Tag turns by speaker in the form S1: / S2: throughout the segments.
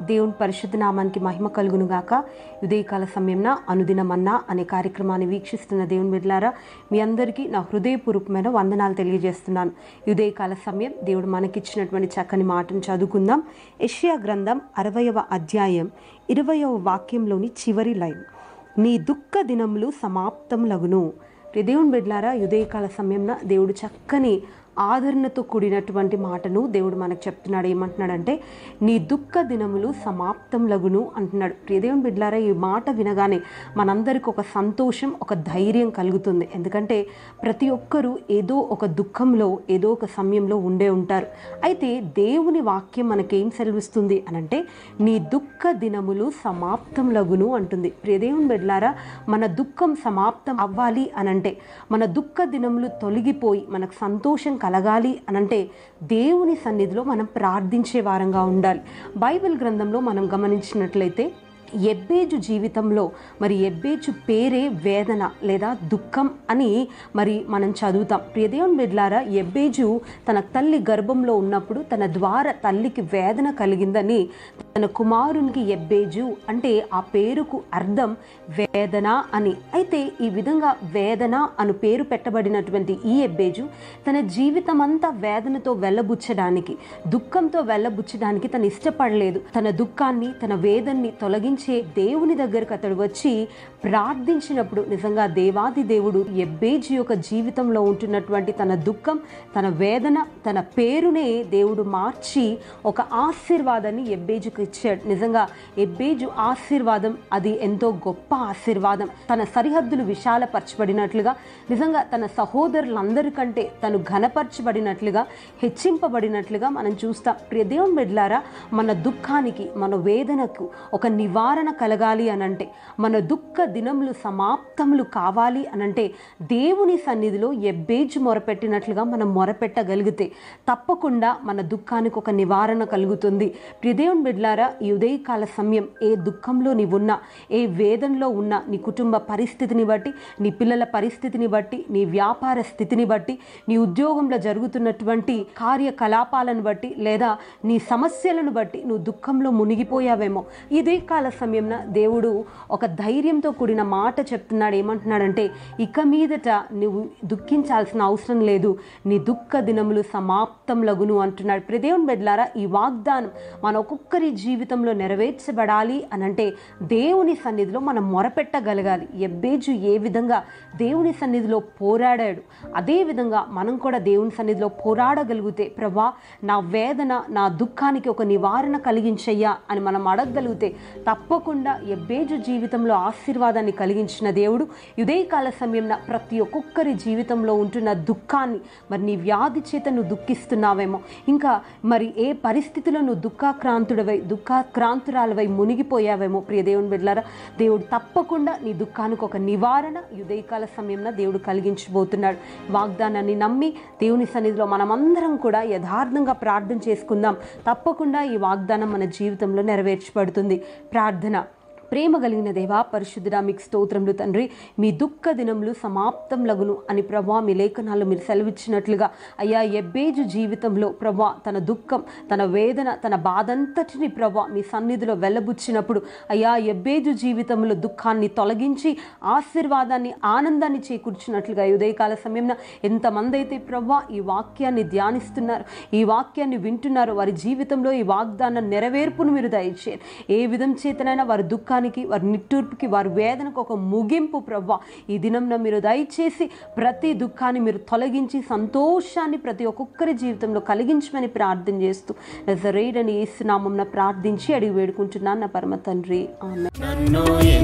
S1: దేవుని పరిశుద్ధ నామానికి మహిమ కలుగును గాక ఉదయకాల సమయంన అనుదినమన్నా అనే కార్యక్రమాన్ని వీక్షిస్తున్న దేవుని బిడ్డలారా మీ అందరికీ నా హృదయపూర్వకమైన వందనాలు తెలియజేస్తున్నాను ఉదయకాల సమయం దేవుడు మనకిచ్చినటువంటి చక్కని మాటను చదువుకుందాం యెషయా గ్రంథం అరవయవ అధ్యాయం ఇరవయవ వాక్యంలోని చివరి లైన్ నీ దుఃఖ దినములు సమాప్తములగును ప్రియ దేవుని బిడ్డలారా ఉదయకాల సమయంన దేవుడు చక్కని ఆదరణతో కూడినటువంటి మాటను దేవుడు మనకు చెప్తున్నాడు ఏమంటున్నాడంటే నీ దుఃఖ దినములు సమాప్తంలగును అంటున్నాడు ప్రియదేవుని బిడ్లారా ఈ మాట వినగానే మనందరికి ఒక సంతోషం ఒక ధైర్యం కలుగుతుంది ఎందుకంటే ప్రతి ఒక్కరూ ఏదో ఒక దుఃఖంలో ఏదో ఒక సమయంలో ఉండే ఉంటారు అయితే దేవుని వాక్యం మనకేం సెలవిస్తుంది అనంటే నీ దుఃఖ దినములు సమాప్తంలగును అంటుంది ప్రియదేవుని బిడ్లారా మన దుఃఖం సమాప్తం అవ్వాలి అనంటే మన దుఃఖ దినములు తొలగిపోయి మనకు సంతోషం కలగాలి అనంటే దేవుని సన్నిధిలో మనం ప్రార్థించే వారంగా ఉండాలి బైబిల్ గ్రంథంలో మనం గమనించినట్లయితే ఎబ్బేజు జీవితంలో మరి ఎబ్బేజు పేరే వేదన లేదా దుఃఖం అని మరి మనం చదువుతాం ప్రియదేవుని బిడ్లారా ఎబ్బేజు తన తల్లి గర్భంలో ఉన్నప్పుడు తన ద్వారా తల్లికి వేదన కలిగిందని తన కుమారునికి ఎబ్బేజు అంటే ఆ పేరుకు అర్థం వేదన అని అయితే ఈ విధంగా వేదన అను పేరు పెట్టబడినటువంటి ఈ ఎబ్బేజు తన జీవితం అంతా వేదనతో వెళ్ళబుచ్చడానికి దుఃఖంతో వెళ్ళబుచ్చడానికి తను ఇష్టపడలేదు తన దుఃఖాన్ని తన వేదన్ని తొలగించే దేవుని దగ్గరకు అతడు వచ్చి ప్రార్థించినప్పుడు నిజంగా దేవాది దేవుడు ఎబ్బేజు యొక్క జీవితంలో ఉంటున్నటువంటి తన దుఃఖం తన వేదన తన పేరునే దేవుడు మార్చి ఒక ఆశీర్వాదాన్ని ఎబ్బేజుకు ఇచ్చాడు నిజంగా ఎబ్బేజు ఆశీర్వాదం అది ఎంతో గొప్ప ఆశీర్వాదం తన సరిహద్దులు విశాలపరచబడినట్లుగా నిజంగా తన సహోదరులందరికంటే తను ఘనపరచబడినట్లుగా హెచ్చింపబడినట్లుగా మనం చూస్తాం ప్రియ దేవుని బిడ్లారా మన దుఃఖానికి మన వేదనకు ఒక నివారణ కలగాలి అనంటే మన దుఃఖ దినములు సమాప్తములు కావాలి అనంటే దేవుని సన్నిధిలో ఎబ్బేజు మొరపెట్టినట్లుగా మనం మొరపెట్టగలిగితే తప్పకుండా మన దుఃఖానికి ఒక నివారణ కలుగుతుంది ప్రియదేవుని బిడ్లారా ఈ ఉదయకాల సమయం ఏ దుఃఖంలో నీవున్నా ఏ వేదనలో ఉన్నా నీ కుటుంబ పరిస్థితిని బట్టి నీ పిల్లల పరిస్థితిని బట్టి నీ వ్యాపార స్థితిని బట్టి నీ ఉద్యోగంలో జరుగుతున్నటువంటి కార్యకలాపాలను బట్టి లేదా నీ సమస్యలను బట్టి నువ్వు దుఃఖంలో మునిగిపోయావేమో ఇదే కాల సమయంన దేవుడు ఒక ధైర్యంతో కూడిన మాట చెప్తున్నాడు ఏమంటున్నాడంటే ఇక మీదట నువ్వు దుఃఖించాల్సిన అవసరం లేదు నీ దుఃఖ దినములు సమాప్తంలగును అంటున్నాడు ప్రదేవుని బిడ్లారా ఈ వాగ్దానం మన ఒక్కొక్కరి జీవితంలో నెరవేర్చబడాలి అనంటే దేవుని సన్నిధిలో మనం మొరపెట్టగలగాలి ఎబ్బేజు ఏ విధంగా దేవుని సన్నిధిలో పోరాడాడు అదే విధంగా మనం కూడా దేవుని సన్నిధిలో పోరాడగలిగితే ప్రభా నా వేదన నా దుఃఖానికి ఒక నివారణ కలిగించయ్యా అని మనం అడగగలిగితే తప్పకుండా ఎబ్బేజు జీవితంలో ఆశీర్వాదాన్ని కలిగించిన దేవుడు ఉదయకాల సమయంన ప్రతి ఒక్కొక్కరి జీవితంలో ఉంటున్న దుఃఖాన్ని మరి నీ వ్యాధి చేత నువ్వు దుఃఖిస్తున్నావేమో ఇంకా మరి ఏ పరిస్థితిలో నువ్వు దుఃఖాక్రాంతుడవై దుఃఖాక్రాంతురాలవై మునిగిపోయావేమో ప్రియ దేవుని బిడ్డలారా దేవుడు తప్పకుండా నీ దుఃఖానికి ఒక నివారణ ఉదయకాల సమయంలో దేవుడు కలిగించబోతున్నాడు వాగ్దానాన్ని నమ్మి దేవుని సన్నిధిలో మనమందరం కూడా యథార్థంగా ప్రార్థన చేసుకుందాం తప్పకుండా ఈ వాగ్దానం మన జీవితంలో నెరవేర్చబడుతుంది ప్రార్థన ప్రేమ కలిగిన దేవా పరిశుద్ధుడా మీకు స్తోత్రములు తండ్రి మీ దుఃఖ దినములు సమాప్తం లగును అని ప్రభా మీ లేఖనాలు మీరు సెలవిచ్చినట్లుగా అయ్యా ఎబ్బేజు జీవితంలో ప్రభా తన దుఃఖం తన వేదన తన బాధంతటిని ప్రభా మీ సన్నిధిలో వెళ్ళబుచ్చినప్పుడు అయ్యా ఎబ్బేజు జీవితంలో దుఃఖాన్ని తొలగించి ఆశీర్వాదాన్ని ఆనందాన్ని చేకూర్చినట్లుగా ఈ ఉదయకాల సమయంలో ఎంతమంది అయితే ప్రభా ఈ వాక్యాన్ని ధ్యానిస్తున్నారు ఈ వాక్యాన్ని వింటున్నారు వారి జీవితంలో ఈ వాగ్దానం నెరవేర్పును మీరు దయచేయండి ఏ విధం చేతనైనా వారి దుఃఖాన్ని దుఃఖానికి వారి నిట్టూర్పుకి వారి వేదనకు ఒక ముగింపు ప్రవ్వ ఈ దినంలో మీరు దయచేసి ప్రతి దుఃఖాన్ని మీరు తొలగించి సంతోషాన్ని ప్రతి ఒక్కొక్కరి జీవితంలో కలిగించమని ప్రార్థన చేస్తూ నజరేడని ఏసునామం ప్రార్థించి అడిగి వేడుకుంటున్నాను నా పరమ తండ్రి ఆమె
S2: నన్ను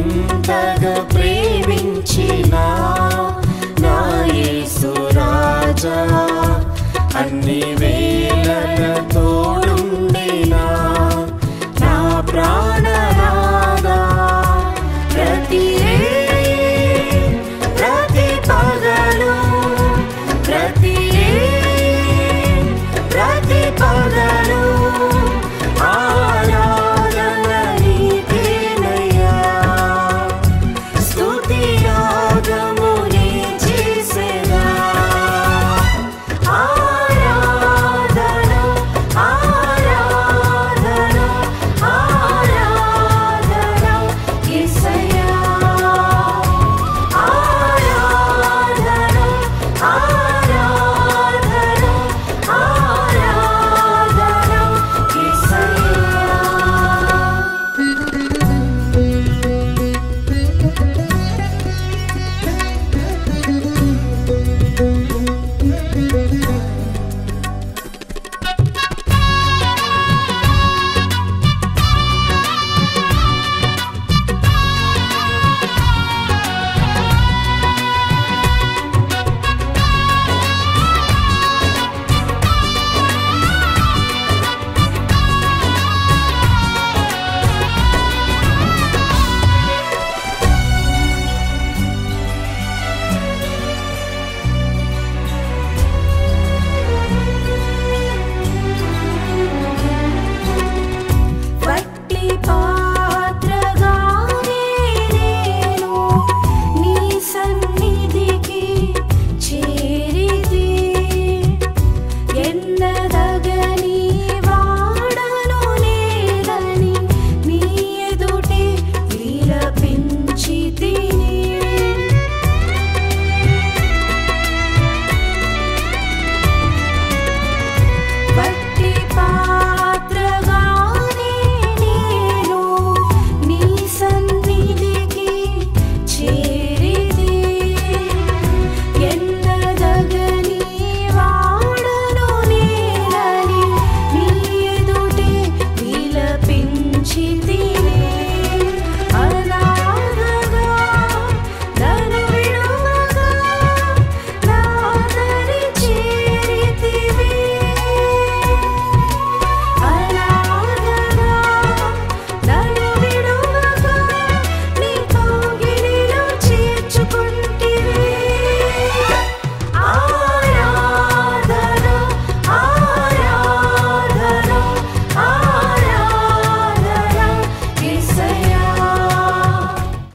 S2: ఎంతగా ప్రేమించిన నా యేసు రాజా అన్ని వేళల